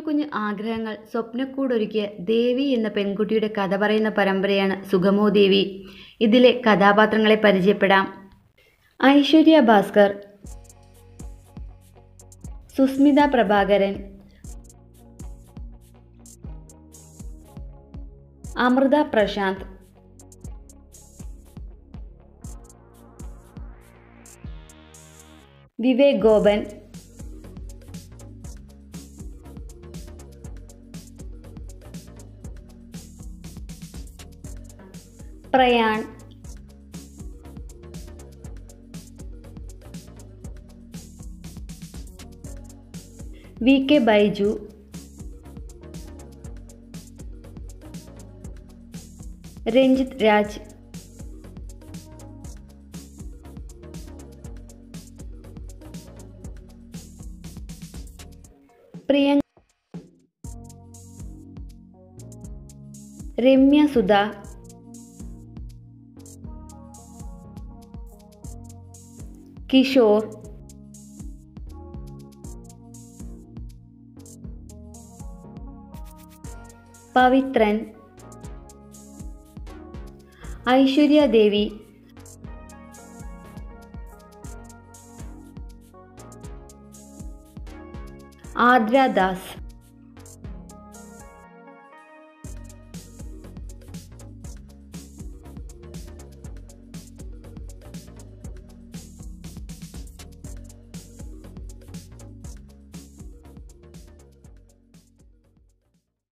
കുഞ്ഞു ആഗ്രഹങ്ങൾ സ്വപ്നക്കൂടൊരുക്കിയ ദേവി എന്ന പെൺകുട്ടിയുടെ കഥ പറയുന്ന പരമ്പരയാണ് സുഗമോ ദേവി ഇതിലെ കഥാപാത്രങ്ങളെ പരിചയപ്പെടാം ഐശ്വര്യ ഭാസ്കർ സുസ്മിത പ്രഭാകരൻ അമൃത പ്രശാന്ത് വിവേക് ഗോപൻ പ്രയാൺ വി കെ ബൈജു രഞ്ജിത്ത് രാജ് പ്രിയങ്ക രമ്യ സുധ കിഷോർ പവിത്രൻ ഐശ്വര്യ ദേവി ആദ്ര ദാസ്